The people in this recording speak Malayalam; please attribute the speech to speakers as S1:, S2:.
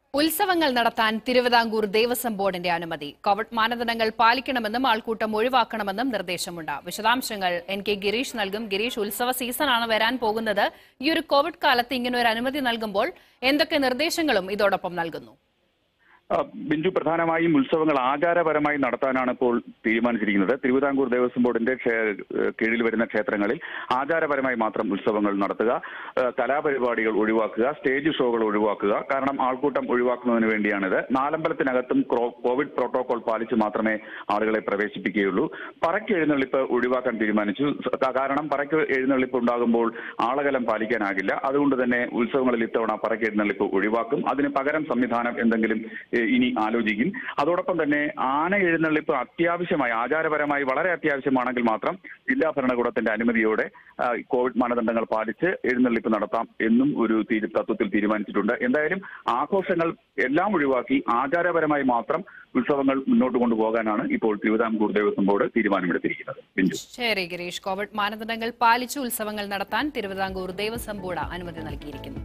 S1: ഉത്സവങ്ങൾ നടത്താൻ തിരുവിതാംകൂർ ദേവസ്വം ബോർഡിന്റെ അനുമതി കോവിഡ് മാനദണ്ഡങ്ങൾ പാലിക്കണമെന്നും ആൾക്കൂട്ടം ഒഴിവാക്കണമെന്നും നിർദ്ദേശമുണ്ട് വിശദാംശങ്ങൾ എൻ കെ ഗിരീഷ് നൽകും ഗിരീഷ് ഉത്സവ സീസണാണ് വരാൻ പോകുന്നത് ഈ ഒരു കോവിഡ് കാലത്ത് ഇങ്ങനെ ഒരു അനുമതി നൽകുമ്പോൾ എന്തൊക്കെ നിർദ്ദേശങ്ങളും ഇതോടൊപ്പം നൽകുന്നു
S2: ആ, ബിഞ്ചു പ്രധാനമായും ഉത്സവങ്ങൾ ആചാരപരമായി നടത്താനാണ് ഇപ്പോൾ തീരുമാനിച്ചിരിക്കുന്നത് തിരുവിതാംകൂർ ദേവസ്വം ബോർഡിന്റെ ക്ഷേ- ഏഹ് കീഴിൽ വരുന്ന ക്ഷേത്രങ്ങളിൽ ആചാരപരമായി മാത്രം ഉത്സവങ്ങൾ നടത്തുക ഏഹ് കലാപരിപാടികൾ ഒഴിവാക്കുക സ്റ്റേജ് ഷോകൾ ഒഴിവാക്കുക കാരണം ആൾക്കൂട്ടം ഒഴിവാക്കുന്നതിന് വേണ്ടിയാണിത് നാലമ്പലത്തിനകത്തും ക്രോ- കോവിഡ് പ്രോട്ടോകോൾ പാലിച്ച് മാത്രമേ ആളുകളെ പ്രവേശിപ്പിക്കുകയുള്ളൂ പറയ്ക്ക് എഴുന്നള്ളിപ്പ് ഒഴിവാക്കാൻ തീരുമാനിച്ചു സ- കാരണം പറയ്ക്ക് എഴുന്നള്ളിപ്പ് ഉണ്ടാകുമ്പോൾ ആളകലം പാലിക്കാനാകില്ല അതുകൊണ്ട് തന്നെ ഉത്സവങ്ങളിൽ ഇത്തവണ പറയ്ക്ക് എഴുന്നള്ളിപ്പ് ഒഴിവാക്കും അതിന് പകരം സംവിധാനം എന്തെങ്കിലും ഏഹ്, ഇനി ആലോചിക്കും അതോടൊപ്പം തന്നെ ആന എഴുന്നള്ളിപ്പ് അത്യാവശ്യമായി ആചാരപരമായി വളരെ അത്യാവശ്യമാണെങ്കിൽ മാത്രം ജില്ലാ ഭരണകൂടത്തിന്റെ അനുമതിയോടെ ആ, കോവിഡ് മാനദണ്ഡങ്ങൾ പാലിച്ച് എഴുന്നള്ളിപ്പ് നടത്താം എന്നും ഒരു തീരു- തത്വത്തിൽ തീരുമാനിച്ചിട്ടുണ്ട് എന്തായാലും ആഘോഷങ്ങൾ എല്ലാം ഒഴിവാക്കി ആചാരപരമായി മാത്രം ഉത്സവങ്ങൾ മുന്നോട്ട് കൊണ്ടുപോകാനാണ് ഇപ്പോൾ തിരുവിതാംകൂർ ദേവസ്വം ബോർഡ് തീരുമാനമെടുത്തിരിക്കുന്നത് ബിഞ്ചു
S1: ശരി ഗിരീഷ് കോവിഡ് മാനദണ്ഡങ്ങൾ പാലിച്ച് ഉത്സവങ്ങൾ നടത്താൻ തിരുവിതാംകൂർ ദേവസ്വം ബോർഡ് അനുമതി നൽകിയിരിക്കുന്നു